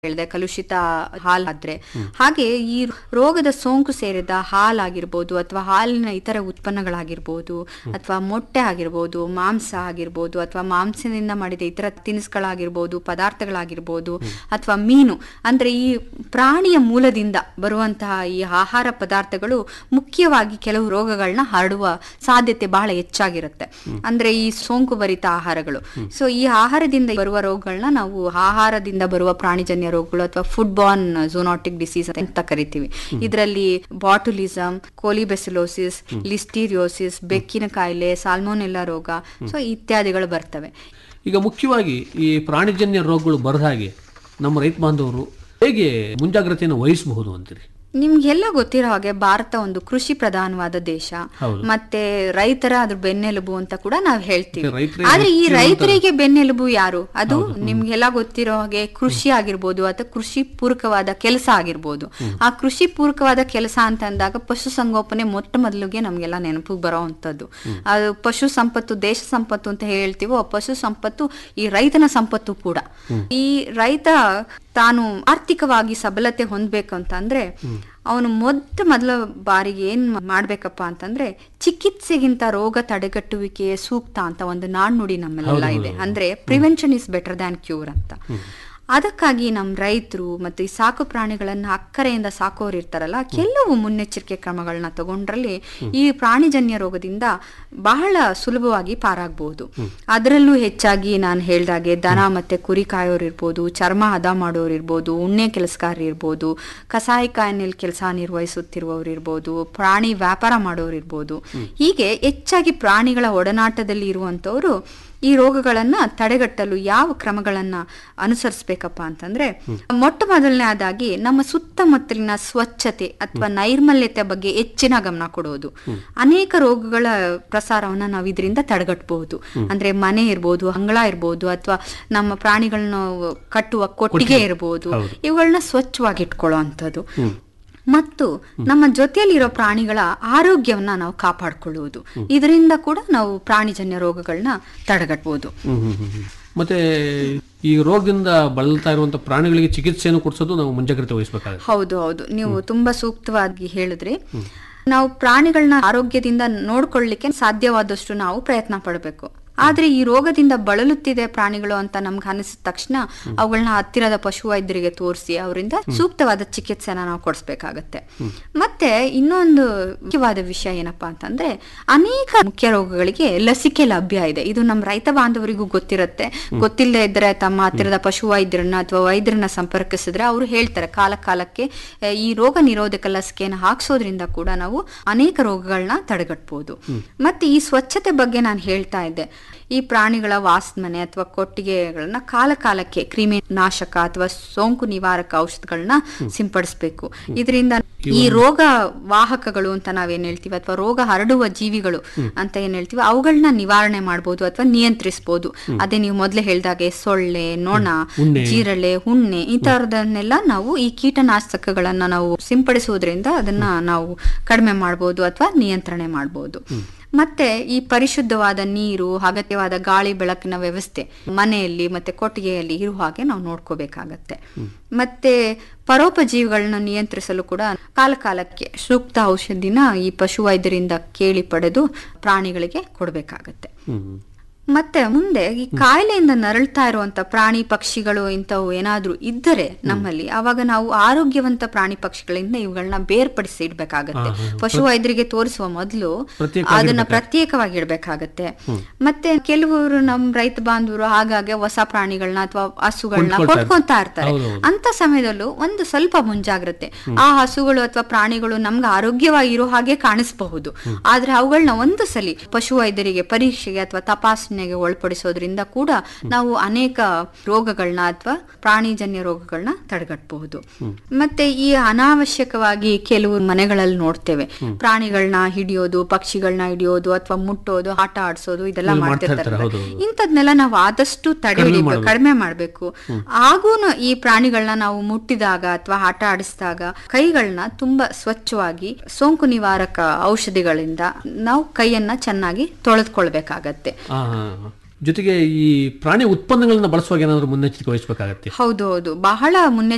ಹೇಳಿದೆ ಕಲುಷಿತ ಹಾಲಾದ್ರೆ ಹಾಗೆ ಈ ರೋಗದ ಸೋಂಕು ಸೇರಿದ ಹಾಲಾಗಿರ್ಬೋದು ಅಥವಾ ಹಾಲಿನ ಇತರ ಉತ್ಪನ್ನಗಳಾಗಿರ್ಬೋದು ಅಥವಾ ಮೊಟ್ಟೆ ಆಗಿರ್ಬೋದು ಮಾಂಸ ಆಗಿರ್ಬೋದು ಅಥವಾ ಮಾಂಸದಿಂದ ಮಾಡಿದ ಇತರ ತಿನಿಸುಗಳಾಗಿರ್ಬೋದು ಪದಾರ್ಥಗಳಾಗಿರ್ಬೋದು ಅಥವಾ ಮೀನು ಅಂದ್ರೆ ಈ ಪ್ರಾಣಿಯ ಮೂಲದಿಂದ ಬರುವಂತಹ ಈ ಆಹಾರ ಪದಾರ್ಥಗಳು ಮುಖ್ಯವಾಗಿ ಕೆಲವು ರೋಗಗಳನ್ನ ಹರಡುವ ಸಾಧ್ಯತೆ ಬಹಳ ಹೆಚ್ಚಾಗಿರುತ್ತೆ ಅಂದ್ರೆ ಈ ಸೋಂಕು ಭರಿತ ಆಹಾರಗಳು ಸೊ ಈ ಆಹಾರದಿಂದ ಬರುವ ರೋಗಗಳನ್ನ ನಾವು ಆಹಾರದಿಂದ ಬರುವ ಪ್ರಾಣಿಜನ್ಯ ರೋಗಗಳು ಅಥವಾ ಫುಡ್ ಬಾರ್ನ್ ಝೋನಾಟಿಕ್ ಡಿಸೀಸ್ ಅಂತ ಕರಿತೀವಿ ಇದರಲ್ಲಿ ಬಾಟುಲಿಸಮ್ ಕೋಲಿಬೆಸಿಲೋಸಿಸ್ ಲಿಸ್ಟೀರಿಯೋಸಿಸ್ ಬೆಕ್ಕಿನ ಕಾಯಿಲೆ ಸಾಲ್ಮೋನೆಲ್ಲಾ ರೋಗ ಸೊ ಇತ್ಯಾದಿಗಳು ಬರ್ತವೆ ಈಗ ಮುಖ್ಯವಾಗಿ ಈ ಪ್ರಾಣಿಜನ್ಯ ರೋಗಗಳು ಬರದ ಹಾಗೆ ನಮ್ಮ ರೈತ ಬಾಂಧವರು ಹೇಗೆ ಮುಂಜಾಗ್ರತೆಯನ್ನು ವಹಿಸಬಹುದು ಅಂತೀರಿ ನಿಮ್ಗೆಲ್ಲ ಗೊತ್ತಿರೋ ಹಾಗೆ ಭಾರತ ಒಂದು ಕೃಷಿ ಪ್ರಧಾನವಾದ ದೇಶ ಹೌದು. ಮತ್ತೆ ರೈತರ ಅದ್ರ ಬೆನ್ನೆಲುಬು ಅಂತ ಕೂಡ ನಾವ್ ಹೇಳ್ತೀವಿ ರೈತರೇ ಆದ್ರೆ ಈ ರೈತರಿಗೆ ಬೆನ್ನೆಲುಬು ಯಾರು ಅದು ನಿಮ್ಗೆಲ್ಲ ಗೊತ್ತಿರೋ ಹಾಗೆ ಕೃಷಿ ಆಗಿರ್ಬೋದು ಅಥವಾ ಕೃಷಿ ಪೂರಕವಾದ ಕೆಲಸ ಆಗಿರ್ಬೋದು ಆ ಕೃಷಿ ಪೂರಕವಾದ ಕೆಲಸ ಅಂತ ಅಂದಾಗ ಪಶು ಸಂಗೋಪನೆ ಮೊಟ್ಟ ಮೊದಲಿಗೆ ನಮ್ಗೆಲ್ಲ ನೆನಪಿಗೆ ಬರೋ ಅಂತದ್ದು ಅದು ಪಶು ಸಂಪತ್ತು ದೇಶ ಸಂಪತ್ತು ಅಂತ ಹೇಳ್ತೀವೋ ಆ ಪಶು ಸಂಪತ್ತು ಈ ರೈತನ ಸಂಪತ್ತು ಕೂಡ ಈ ರೈತ ತಾನು ಆರ್ಥಿಕವಾಗಿ ಸಬಲತೆ ಹೊಂದ್ಬೇಕು ಅಂತ ಅಂದ್ರೆ ಅವನು ಮೊಟ್ಟ ಮೊದಲ ಬಾರಿಗೆ ಏನ್ ಮಾಡ್ಬೇಕಪ್ಪ ಅಂತಂದ್ರೆ ಚಿಕಿತ್ಸೆಗಿಂತ ರೋಗ ತಡೆಗಟ್ಟುವಿಕೆಯೇ ಸೂಕ್ತ ಅಂತ ಒಂದು ನಾಣ್ಣುಡಿ ನಮ್ಮಲ್ಲೆಲ್ಲ ಇದೆ ಅಂದ್ರೆ prevention is better than cure ಅಂತ ಅದಕ್ಕಾಗಿ ನಮ್ಮ ರೈತರು ಮತ್ತು ಈ ಸಾಕು ಪ್ರಾಣಿಗಳನ್ನ ಅಕ್ಕರೆಯಿಂದ ಸಾಕೋರು ಇರ್ತಾರಲ್ಲ ಕೆಲವು ಮುನ್ನೆಚ್ಚರಿಕೆ ಕ್ರಮಗಳನ್ನ ತಗೊಂಡ್ರಲ್ಲಿ ಈ ಪ್ರಾಣಿಜನ್ಯ ರೋಗದಿಂದ ಬಹಳ ಸುಲಭವಾಗಿ ಪಾರಾಗಬಹುದು ಅದರಲ್ಲೂ ಹೆಚ್ಚಾಗಿ ನಾನು ಹೇಳ್ದಾಗೆ ದನ ಮತ್ತೆ ಕುರಿ ಕಾಯೋರು ಇರ್ಬೋದು ಚರ್ಮ ಹದ ಮಾಡೋರು ಇರ್ಬೋದು ಉಣ್ಣೆ ಕೆಲಸಗಾರರು ಇರ್ಬೋದು ಕಸಾಯಿಖಾನೆಯಲ್ಲಿ ಕೆಲಸ ನಿರ್ವಹಿಸುತ್ತಿರುವವರು ಇರ್ಬೋದು ಪ್ರಾಣಿ ವ್ಯಾಪಾರ ಮಾಡೋರು ಇರ್ಬೋದು ಹೀಗೆ ಹೆಚ್ಚಾಗಿ ಪ್ರಾಣಿಗಳ ಒಡನಾಟದಲ್ಲಿ ಇರುವಂತವರು ಈ ರೋಗಗಳನ್ನ ತಡೆಗಟ್ಟಲು ಯಾವ ಕ್ರಮಗಳನ್ನ ಅನುಸರಿಸಬೇಕಪ್ಪ ಅಂತಂದ್ರೆ ಮೊಟ್ಟ ಮೊದಲನೇದಾಗಿ ನಮ್ಮ ಸುತ್ತಮುತ್ತಲಿನ ಸ್ವಚ್ಛತೆ ಅಥವಾ ನೈರ್ಮಲ್ಯತೆ ಬಗ್ಗೆ ಹೆಚ್ಚಿನ ಗಮನ ಕೊಡೋದು ಅನೇಕ ರೋಗಗಳ ಪ್ರಸಾರವನ್ನ ನಾವು ಇದರಿಂದ ತಡೆಗಟ್ಟಬಹುದು ಅಂದ್ರೆ ಮನೆ ಇರ್ಬೋದು ಅಂಗಳ ಇರ್ಬೋದು ಅಥವಾ ನಮ್ಮ ಪ್ರಾಣಿಗಳನ್ನ ಕಟ್ಟುವ ಕೊಟ್ಟಿಗೆ ಇರ್ಬೋದು ಇವುಗಳನ್ನ ಸ್ವಚ್ಛವಾಗಿ ಇಟ್ಕೊಳ್ಳೋ ಅಂಥದ್ದು ಮತ್ತು ನಮ್ಮ ಜೊತೆಯಲ್ಲಿರೋ ಪ್ರಾಣಿಗಳ ಆರೋಗ್ಯವನ್ನ ನಾವು ಕಾಪಾಡಿಕೊಳ್ಳುವುದು ಇದರಿಂದ ಕೂಡ ನಾವು ಪ್ರಾಣಿಜನ್ಯ ರೋಗಗಳನ್ನ ತಡೆಗಟ್ಟಬಹುದು ಮತ್ತೆ ಈ ರೋಗದಿಂದ ಬಳಲ್ತಾ ಇರುವಂತ ಪ್ರಾಣಿಗಳಿಗೆ ಚಿಕಿತ್ಸೆಯನ್ನು ಕೊಡಿಸೋದು ನಾವು ಮುಂಜಾಗ್ರತೆ ವಹಿಸಬೇಕಾಗುತ್ತೆ ಹೌದು ಹೌದು ನೀವು ತುಂಬಾ ಸೂಕ್ತವಾಗಿ ಹೇಳಿದ್ರಿ ನಾವು ಪ್ರಾಣಿಗಳನ್ನ ಆರೋಗ್ಯದಿಂದ ನೋಡ್ಕೊಳ್ಳಿಕ್ಕೆ ಸಾಧ್ಯವಾದಷ್ಟು ನಾವು ಪ್ರಯತ್ನ ಪಡಬೇಕು ಆದ್ರೆ ಈ ರೋಗದಿಂದ ಬಳಲುತ್ತಿದೆ ಪ್ರಾಣಿಗಳು ಅಂತ ನಮ್ಗೆ ಅನಿಸಿದ ತಕ್ಷಣ ಅವುಗಳನ್ನ ಹತ್ತಿರದ ಪಶು ವೈದ್ಯರಿಗೆ ತೋರಿಸಿ ಅವರಿಂದ ಸೂಕ್ತವಾದ ಚಿಕಿತ್ಸೆನ ನಾವು ಕೊಡಿಸ್ಬೇಕಾಗತ್ತೆ ಮತ್ತೆ ಇನ್ನೊಂದು ಮುಖ್ಯವಾದ ವಿಷಯ ಏನಪ್ಪಾ ಅಂತಂದ್ರೆ ಅನೇಕ ಮುಖ್ಯ ರೋಗಗಳಿಗೆ ಲಸಿಕೆ ಲಭ್ಯ ಇದೆ ಇದು ನಮ್ಮ ರೈತ ಬಾಂಧವರಿಗೂ ಗೊತ್ತಿರುತ್ತೆ ಗೊತ್ತಿಲ್ಲದೆ ಇದ್ರೆ ತಮ್ಮ ಹತ್ತಿರದ ಪಶು ವೈದ್ಯರನ್ನ ಅಥವಾ ವೈದ್ಯರನ್ನ ಸಂಪರ್ಕಿಸಿದ್ರೆ ಅವರು ಹೇಳ್ತಾರೆ ಕಾಲ ಕಾಲಕ್ಕೆ ಆ, ಈ ರೋಗ ನಿರೋಧಕ ಲಸಿಕೆಯನ್ನು ಹಾಕ್ಸೋದ್ರಿಂದ ಕೂಡ ನಾವು ಅನೇಕ ರೋಗಗಳನ್ನ ತಡೆಗಟ್ಟಬಹುದು ಮತ್ತೆ ಈ ಸ್ವಚ್ಛತೆ ಬಗ್ಗೆ ನಾನು ಹೇಳ್ತಾ ಇದ್ದೆ ಈ ಪ್ರಾಣಿಗಳ ವಾಸಮನೆ ಅಥವಾ ಕೊಟ್ಟಿಗೆಗಳನ್ನ ಕಾಲ ಕಾಲಕ್ಕೆ ಕ್ರಿಮಿ ನಾಶಕ ಅಥವಾ ಸೋಂಕು ನಿವಾರಕ ಔಷಧಗಳನ್ನ ಸಿಂಪಡಿಸಬೇಕು ಇದರಿಂದ ಈ ರೋಗ ವಾಹಕಗಳು ಅಂತ ನಾವೇನ್ ಹೇಳ್ತೀವಿ ಅಥವಾ ರೋಗ ಹರಡುವ ಜೀವಿಗಳು ಅಂತ ಏನ್ ಹೇಳ್ತೀವಿ ಅವುಗಳನ್ನ ನಿವಾರಣೆ ಮಾಡಬಹುದು ಅಥವಾ ನಿಯಂತ್ರಿಸಬಹುದು ಅದೇ ನೀವು ಮೊದಲೇ ಹೇಳ್ದಾಗೆ ಸೊಳ್ಳೆ ನೊಣ ಜೀರಳೆ ಹುಣ್ಣೆ ಈ ತರದನ್ನೆಲ್ಲ ನಾವು ಈ ಕೀಟನಾಶಕಗಳನ್ನ ನಾವು ಸಿಂಪಡಿಸುವುದರಿಂದ ಅದನ್ನ ನಾವು ಕಡಿಮೆ ಮಾಡಬಹುದು ಅಥವಾ ನಿಯಂತ್ರಣೆ ಮಾಡಬಹುದು ಮತ್ತೆ ಈ ಪರಿಶುದ್ಧವಾದ ನೀರು ಅಗತ್ಯವಾದ ಗಾಳಿ ಬೆಳಕಿನ ವ್ಯವಸ್ಥೆ ಮನೆಯಲ್ಲಿ ಮತ್ತೆ ಕೊಟ್ಟಿಗೆಯಲ್ಲಿ ಇರುವ ಹಾಗೆ ನಾವು ನೋಡ್ಕೋಬೇಕಾಗತ್ತೆ ಮತ್ತೆ ಪರೋಪಜೀವಿಗಳನ್ನ ನಿಯಂತ್ರಿಸಲು ಕೂಡ ಕಾಲ ಕಾಲಕ್ಕೆ ಸೂಕ್ತ ಔಷಧಿನ ಈ ಪಶು ವೈದ್ಯರಿಂದ ಕೇಳಿ ಪಡೆದು ಪ್ರಾಣಿಗಳಿಗೆ ಕೊಡಬೇಕಾಗತ್ತೆ ಹ್ಮ್ ಮತ್ತೆ ಮುಂದೆ ಈ ಕಾಯಿಲೆಯಿಂದ ನರಳ್ತಾ ಇರುವಂತ ಪ್ರಾಣಿ ಪಕ್ಷಿಗಳು ಇಂಥವು ಏನಾದ್ರೂ ಇದ್ದರೆ ನಮ್ಮಲ್ಲಿ ಅವಾಗ ನಾವು ಆರೋಗ್ಯವಂತ ಪ್ರಾಣಿ ಪಕ್ಷಿಗಳಿಂದ ಇವುಗಳನ್ನ ಬೇರ್ಪಡಿಸಿ ಇಡ್ಬೇಕಾಗತ್ತೆ ಪಶು ವೈದ್ಯರಿಗೆ ತೋರಿಸುವ ಮೊದಲು ಅದನ್ನ ಪ್ರತ್ಯೇಕವಾಗಿ ಇಡ್ಬೇಕಾಗತ್ತೆ ಮತ್ತೆ ಕೆಲವರು ನಮ್ ರೈತ ಬಾಂಧವರು ಆಗಾಗ್ಗೆ ಹೊಸ ಪ್ರಾಣಿಗಳನ್ನ ಅಥವಾ ಹಸುಗಳನ್ನ ಕೊಂಡ್ಕೊಂತಾ ಇರ್ತಾರೆ ಅಂತ ಸಮಯದಲ್ಲೂ ಒಂದು ಸ್ವಲ್ಪ ಮುಂಜಾಗ್ರತೆ ಆ ಹಸುಗಳು ಅಥವಾ ಪ್ರಾಣಿಗಳು ನಮ್ಗೆ ಆರೋಗ್ಯವಾಗಿ ಇರೋ ಹಾಗೆ ಕಾಣಿಸಬಹುದು ಆದ್ರೆ ಅವುಗಳನ್ನ ಒಂದು ಸಲಿ ಪಶು ವೈದ್ಯರಿಗೆ ಪರೀಕ್ಷೆಗೆ ಅಥವಾ ತಪಾಸಣೆಗೆ ಒಳಪಡಿಸೋದ್ರಿಂದ ಕೂಡ ನಾವು ಅನೇಕ ರೋಗಗಳನ್ನ ಅಥವಾ ಪ್ರಾಣಿಜನ್ಯ ರೋಗಗಳನ್ನ ತಡೆಗಟ್ಟಬಹುದು ಮತ್ತೆ ಈ ಅನಾವಶ್ಯಕವಾಗಿ ಕೆಲವು ಮನೆಗಳಲ್ಲಿ ನೋಡ್ತೇವೆ ಪ್ರಾಣಿಗಳನ್ನ ಹಿಡಿಯೋದು ಪಕ್ಷಿಗಳನ್ನ ಹಿಡಿಯೋದು ಅಥವಾ ಮುಟ್ಟೋದು ಆಟ ಆಡ್ಸೋದು ಇದೆಲ್ಲ ಮಾಡ್ತಿರ್ತಾರೆ ಇಂಥದ್ನೆಲ್ಲ ನಾವು ಆದಷ್ಟು ತಡೆ ಹಿಡಿಬೇಕು ಕಡಿಮೆ ಮಾಡ್ಬೇಕು ಆಗೂನು ಈ ಪ್ರಾಣಿಗಳನ್ನ ನಾವು ಮುಟ್ಟಿದಾಗ ಅಥವಾ ಆಟ ಆಡಿಸಿದಾಗ ಕೈಗಳನ್ನ ತುಂಬಾ ಸ್ವಚ್ಛವಾಗಿ ಸೋಂಕು ನಿವಾರಕ ಔಷಧಿಗಳಿಂದ ನಾವು ಕೈಯನ್ನ ಚೆನ್ನಾಗಿ ತೊಳೆದುಕೊಳ್ಬೇಕಾಗತ್ತೆ ಆ, ಜೊತೆಗೆ ಈ ಪ್ರಾಣಿ ಉತ್ಪನ್ನಗಳನ್ನ ಬಳಸುವಾಗ ಏನಾದರೂ ಮುನ್ನೆಚ್ಚರಿಕೆ ವಹಿಸಬೇಕಾಗತ್ತೆ ಹೌದು ಹೌದು ಬಹಳ ಮುನ್ನೆ